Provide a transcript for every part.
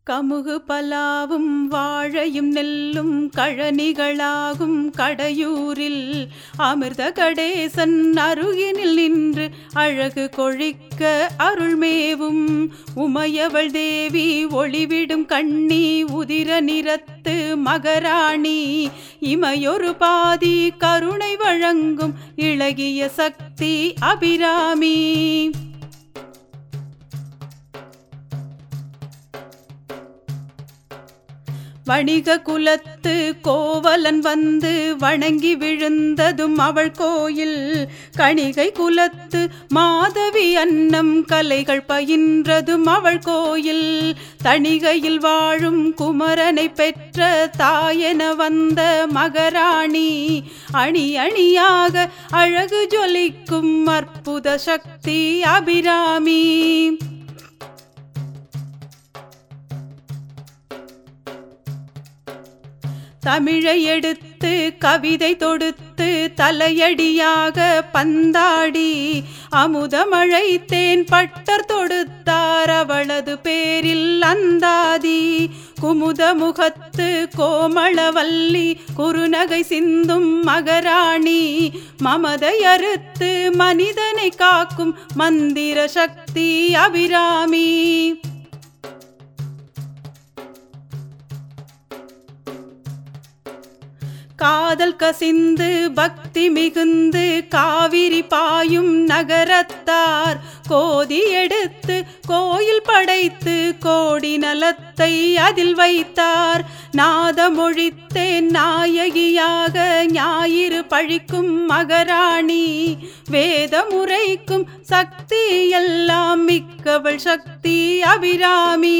கமுகு பலாவும் வாழையும் நெல்லும் கழனிகளாகும் கடையூரில் அமிர்த கடேசன் அருகினில் நின்று அழகு கொழிக்க அருள்மேவும் உமையவள் தேவி ஒளிவிடும் கண்ணி உதிர நிறத்து மகராணி இமையொரு பாதி கருணை வழங்கும் இளகிய சக்தி அபிராமி வணிக குலத்து கோவலன் வந்து வணங்கி விழுந்ததும் அவள் கோயில் கணிகை குலத்து மாதவி அன்னம் கலைகள் பயின்றதும் அவள் கோயில் தணிகையில் வாழும் குமரனை பெற்ற தாயென வந்த மகராணி அணி அணியாக அழகு ஜொலிக்கும் அற்புத சக்தி அபிராமி தமிழை எடுத்து கவிதை தொடுத்து தலையடியாக பந்தாடி அமுதமழை தேன் பட்டர் தொடுத்தார் அவளது பேரில் அந்தாதி குமுத முகத்து கோமளவல்லி குறுநகை சிந்தும் மகராணி மமதை அறுத்து மனிதனை காக்கும் மந்திர சக்தி அபிராமி காதல் கசிந்து பக்தி மிகுந்து காவிரி பாயும் நகரத்தார் கோதி எடுத்து கோயில் படைத்து கோடி நலத்தை அதில் வைத்தார் நாதமொழித்தேன் நாயகியாக ஞாயிறு பழிக்கும் மகராணி வேத முறைக்கும் சக்தி எல்லாம் மிக்கவள் சக்தி அபிராமி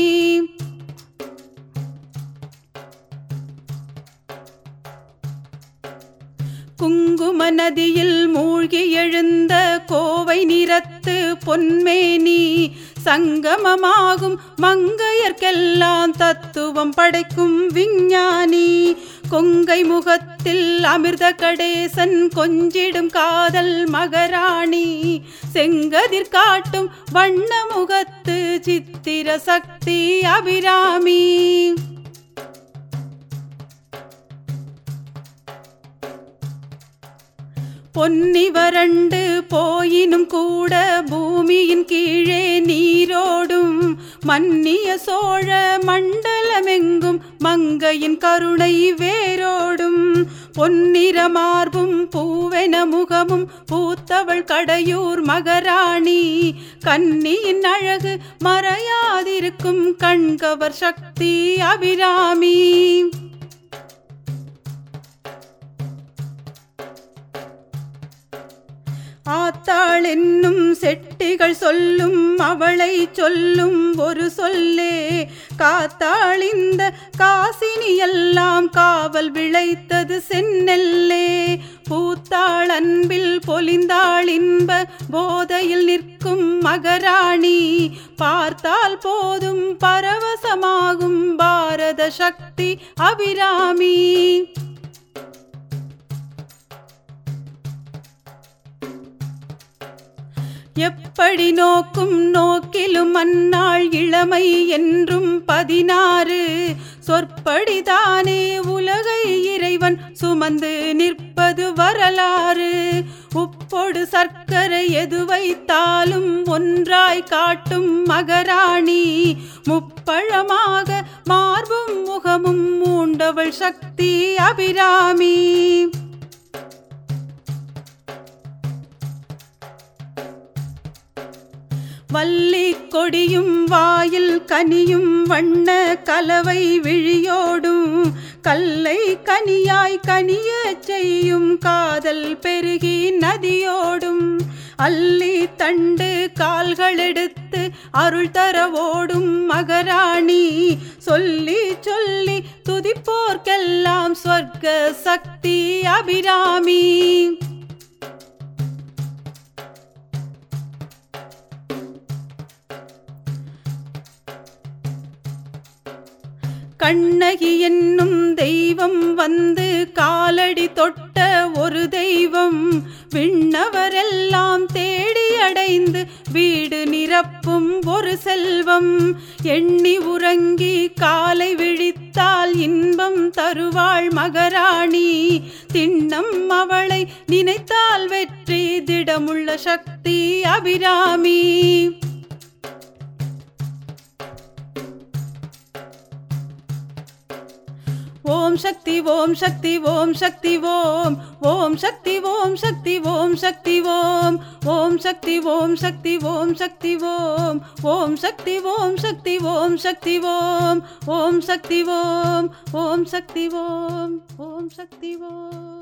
குங்கும நதியில் மூழ்கி எழுந்த கோவை நிறத்து பொன்மேனி சங்கமமாகும் மங்கையர்க்கெல்லாம் தத்துவம் படைக்கும் விஞ்ஞானி கொங்கை முகத்தில் அமிர்த கடேசன் கொஞ்சிடும் காதல் மகராணி செங்கதிர் காட்டும் வண்ண முகத்து சித்திர சக்தி அபிராமி பொன்னி வறண்டு போயினும் கூட பூமியின் கீழே நீரோடும் மன்னிய சோழ மண்டலமெங்கும் மங்கையின் கருணை வேரோடும் பொன்னிற மார்பும் பூவென முகமும் பூத்தவள் கடையூர் மகராணி கன்னியின் அழகு மறையாதிருக்கும் கண்கவர் சக்தி அபிராமி ஆத்தாள் என்னும் செட்டிகள் சொல்லும் அவளை சொல்லும் ஒரு சொல்லே காத்தாள் இந்த காசினி எல்லாம் காவல் விளைத்தது செந்நெல்லே பூத்தாள் அன்பில் பொலிந்தாள் இன்ப போதையில் நிற்கும் மகராணி பார்த்தால் போதும் பரவசமாகும் பாரத சக்தி அபிராமி எப்படி நோக்கும் நோக்கிலும் அந்நாள் இளமை என்றும் பதினாறு சொற்படிதானே உலகை இறைவன் சுமந்து நிற்பது வரலாறு உப்பொடு சர்க்கரை எது வைத்தாலும் ஒன்றாய் காட்டும் மகராணி முப்பழமாக மார்பும் முகமும் மூண்டவள் சக்தி அபிராமி வள்ளி கொடியும் வாயில் கனியும் வண்ண கலவை விழியோடும் கல்லை கனியாய் கனிய செய்யும் காதல் பெருகி நதியோடும் அள்ளி தண்டு கால்கள் எடுத்து அருள் தர ஓடும் மகராணி சொல்லி சொல்லி துதிப்போர்க்கெல்லாம் சொர்க்க சக்தி அபிராமி கண்ணகி என்னும் தெய்வம் வந்து காலடி தொட்ட ஒரு தெய்வம் விண்ணவரெல்லாம் தேடி அடைந்து வீடு நிரப்பும் உதவும் ஒரு செல்வம் எண்ணி உறங்கி காலை விழித்தால் இன்பம் தருவாள் மகராணி திண்ணம் அவளை நினைத்தால் வெற்றி திடமுள்ள சக்தி அபிராமி ஓம் சக்தி ஓம் சக்தி ஓம் சக்தி ஓம் ஓம் சக்தி ஓம் சக்தி ஓம் சக்தி ஓம் ஓம் சக்தி ஓம் சக்தி ஓம் சக்தி ஓம் ஓம் சக்தி ஓம் சக்தி ஓம் சக்தி ஓம் ஓம் சக்தி ஓம் ஓம் சக்தி ஓம் ஓம் சக்தி ஓம்